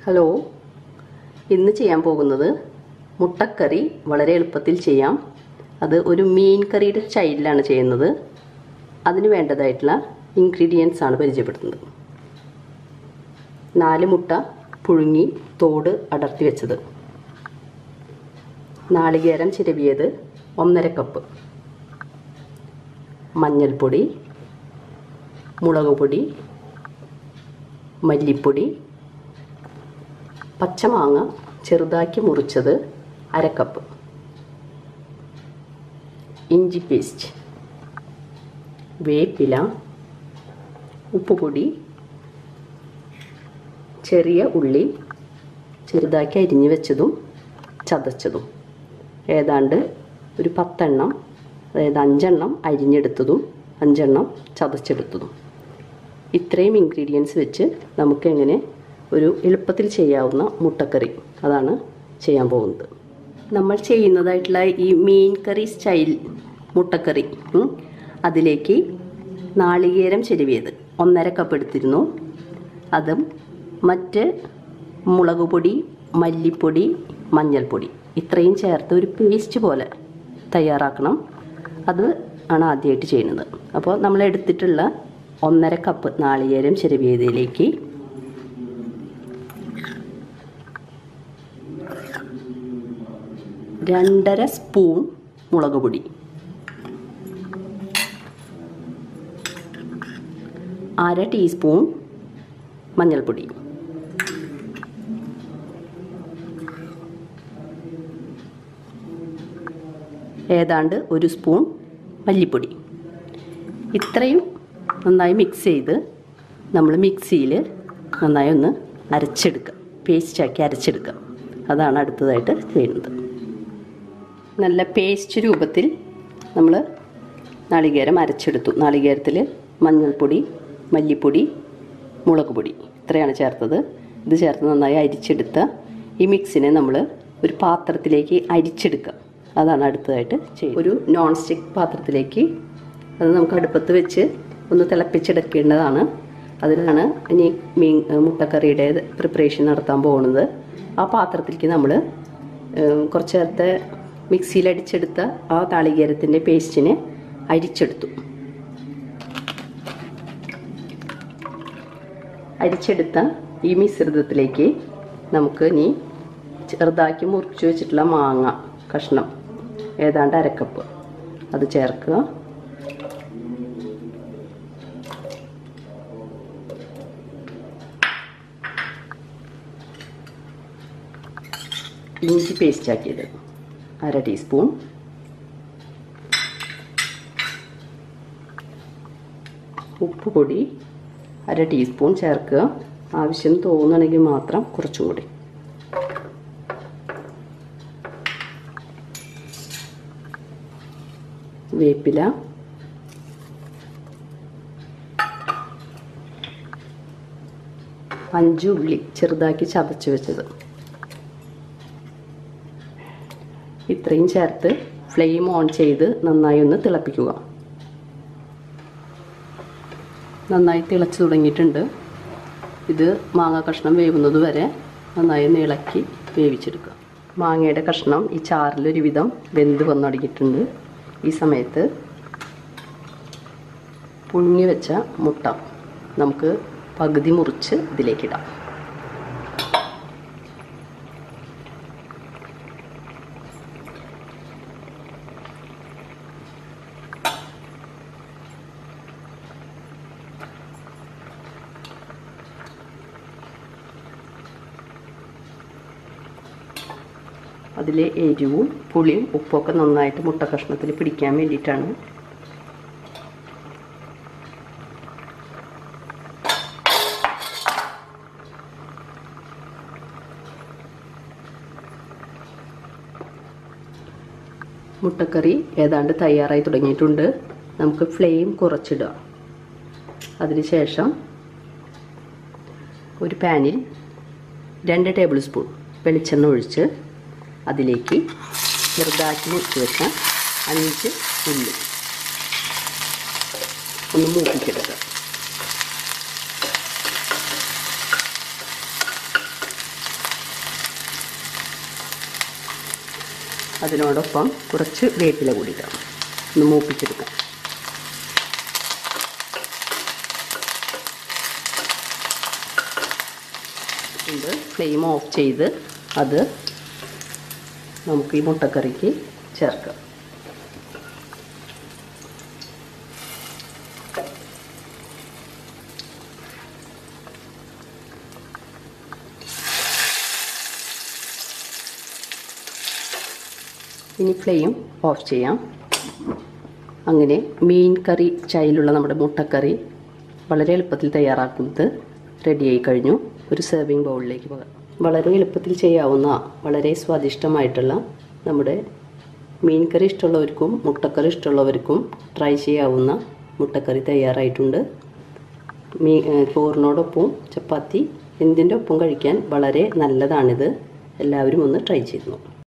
hello ഇന്ന് ചെയ്യാൻ പോകുന്നത് മുട്ടക്കറി വളരെ എളുപ്പത്തിൽ ചെയ്യാം അത് ഒരു മീൻ കറിയുടെ സ്റ്റൈലിലാണ് ചെയ്യുന്നത് അതിന് വേണ്ടതായിട്ടുള്ള ഇൻഗ്രീഡിയൻസ് ആണ് പരിചയപ്പെടുത്തുന്നത് നാല് മുട്ട പുഴുങ്ങി തോട് അടർത്തി വെച്ചത് നാളികേരം ചിരവിയത് ഒന്നര കപ്പ് മഞ്ഞൾപ്പൊടി മുളക് പൊടി മല്ലിപ്പൊടി പച്ചമാങ്ങ ചെറുതാക്കി മുറിച്ചത് അരക്കപ്പ് ഇഞ്ചി പേസ്റ്റ് വേപ്പില ഉപ്പുപൊടി ചെറിയ ഉള്ളി ചെറുതാക്കി അരിഞ്ഞു വെച്ചതും ചതച്ചതും ഏതാണ്ട് ഒരു പത്തെണ്ണം അതായത് അഞ്ചെണ്ണം അരിഞ്ഞെടുത്തതും അഞ്ചെണ്ണം ചതച്ചെടുത്തതും ഇത്രയും ഇൻഗ്രീഡിയൻസ് വെച്ച് നമുക്ക് എങ്ങനെ ഒരു എളുപ്പത്തിൽ ചെയ്യാവുന്ന മുട്ടക്കറി അതാണ് ചെയ്യാൻ പോകുന്നത് നമ്മൾ ചെയ്യുന്നതായിട്ടുള്ള ഈ മീൻ കറി സ്റ്റൈൽ മുട്ടക്കറി ഉം, അതിലേക്ക് നാളികേരം ചെരുവിയത് ഒന്നര കപ്പ് എടുത്തിരുന്നു അതും മറ്റ് മുളക് പൊടി മല്ലിപ്പൊടി മഞ്ഞൾപ്പൊടി ഇത്രയും ചേർത്ത് ഒരു പേസ്റ്റ് പോലെ തയ്യാറാക്കണം അത് ആണ് ആദ്യമായിട്ട് ചെയ്യുന്നത് അപ്പോൾ നമ്മൾ എടുത്തിട്ടുള്ള ഒന്നര കപ്പ് നാളികേരം ചെരുവിയതിലേക്ക് രണ്ടര സ്പൂൺ മുളക് പൊടി അര ടീസ്പൂൺ മഞ്ഞൾപ്പൊടി ഏതാണ്ട് ഒരു സ്പൂൺ മല്ലിപ്പൊടി ഇത്രയും നന്നായി മിക്സ് ചെയ്ത് നമ്മൾ മിക്സിയിൽ നന്നായി ഒന്ന് അരച്ചെടുക്കുക പേസ്റ്റാക്കി അരച്ചെടുക്കുക അതാണ് അടുത്തതായിട്ട് ചെയ്യുന്നത് നല്ല പേസ്റ്റ് രൂപത്തിൽ നമ്മൾ നാളികേരം അരച്ചെടുത്തു നാളികേരത്തിൽ മഞ്ഞൾപ്പൊടി മല്ലിപ്പൊടി മുളക് പൊടി ഇത്രയാണ് ചേർത്തത് ഇത് ചേർത്ത് നന്നായി അരിച്ചെടുത്ത ഈ മിക്സിനെ നമ്മൾ ഒരു പാത്രത്തിലേക്ക് അരിച്ചെടുക്കുക അതാണ് അടുത്തതായിട്ട് ചെയ്യുന്നത് ഒരു നോൺ സ്റ്റിക്ക് പാത്രത്തിലേക്ക് അത് നമുക്ക് അടുപ്പത്ത് വെച്ച് ഒന്ന് തിളപ്പിച്ചെടുക്കേണ്ടതാണ് അതിനാണ് ഇനി മീൻ മുട്ടക്കറിയുടെ പ്രിപ്പറേഷൻ നടത്താൻ പോകുന്നത് ആ പാത്രത്തിലേക്ക് നമ്മൾ കുറച്ച് നേരത്തെ മിക്സിയിൽ അടിച്ചെടുത്ത ആ നാളികേരത്തിൻ്റെ പേസ്റ്റിനെ അരിച്ചെടുത്തു അരിച്ചെടുത്ത ഈ മിശ്രിതത്തിലേക്ക് നമുക്ക് ഇനി ചെറുതാക്കി മുറിച്ച് വെച്ചിട്ടുള്ള മാങ്ങ കഷ്ണം ഏതാണ്ട് അരക്കപ്പ് അത് ചേർക്കുക ഇഞ്ചി പേസ്റ്റ് ആക്കിയത് അര ടീസ്പൂൺ ഉപ്പ് പൊടി അര ടീസ്പൂൺ ചേർക്കുക ആവശ്യം തോന്നുകയാണെങ്കിൽ മാത്രം കുറച്ചും കൂടി വേപ്പില അഞ്ച് ഉള്ളി ചെറുതാക്കി ചതച്ച് വെച്ചത് ഇത്രയും ചേർത്ത് ഫ്ലെയിം ഓൺ ചെയ്ത് നന്നായി ഒന്ന് തിളപ്പിക്കുക നന്നായി തിളച്ച് തുടങ്ങിയിട്ടുണ്ട് ഇത് മാങ്ങ കഷ്ണം വേവുന്നത് വരെ നന്നായി ഒന്ന് ഇളക്കി വേവിച്ചെടുക്കുക മാങ്ങയുടെ കഷ്ണം ഈ ചാറിലൊരു വിധം വെന്ത് വന്നു തുടങ്ങിയിട്ടുണ്ട് ഈ സമയത്ത് പുഴുങ്ങി വെച്ച മുട്ട നമുക്ക് പകുതി മുറിച്ച് ഇതിലേക്കിടാം അതിലെ എരിവും പുളിയും ഉപ്പൊക്കെ നന്നായിട്ട് മുട്ട കഷ്ണത്തിൽ പിടിക്കാൻ വേണ്ടിയിട്ടാണ് മുട്ടക്കറി ഏതാണ്ട് തയ്യാറായി തുടങ്ങിയിട്ടുണ്ട് നമുക്ക് ഫ്ലെയിം കുറച്ചിടുക അതിനുശേഷം ഒരു പാനിൽ രണ്ട് ടേബിൾ സ്പൂൺ വെളിച്ചെണ്ണ ഒഴിച്ച് അതിലേക്ക് ചെറുതാക്കി മുറിച്ച് വെച്ച അഞ്ച് ഉള്ളി ഒന്ന് മൂപ്പിച്ചെടുക്കുക അതിനോടൊപ്പം കുറച്ച് വേപ്പില കൂടി ഇടാം ഒന്ന് മൂപ്പിച്ചെടുക്കാം ഇത് ഫ്ലെയിം ഓഫ് ചെയ്ത് അത് നമുക്ക് ഈ മുട്ടക്കറിക്ക് ചേർക്കാം ഇനി ഫ്ലെയിം ഓഫ് ചെയ്യാം അങ്ങനെ മീൻ കറി ചൈലുള്ള നമ്മുടെ മുട്ടക്കറി വളരെ എളുപ്പത്തിൽ തയ്യാറാക്കുന്നത് റെഡിയായി കഴിഞ്ഞു ഒരു സെർവിങ് ബൗളിലേക്ക് പോകാം വളരെ എളുപ്പത്തിൽ ചെയ്യാവുന്ന വളരെ സ്വാദിഷ്ടമായിട്ടുള്ള നമ്മുടെ മീൻ കറി ഇഷ്ടമുള്ളവർക്കും മുട്ടക്കറി ഇഷ്ടമുള്ളവർക്കും ട്രൈ ചെയ്യാവുന്ന മുട്ടക്കറി തയ്യാറായിട്ടുണ്ട് മീ ചോറിനോടൊപ്പം ചപ്പാത്തി എന്തിൻ്റെ ഒപ്പം കഴിക്കാൻ വളരെ നല്ലതാണിത് എല്ലാവരും ഒന്ന് ട്രൈ ചെയ്തു നോക്കും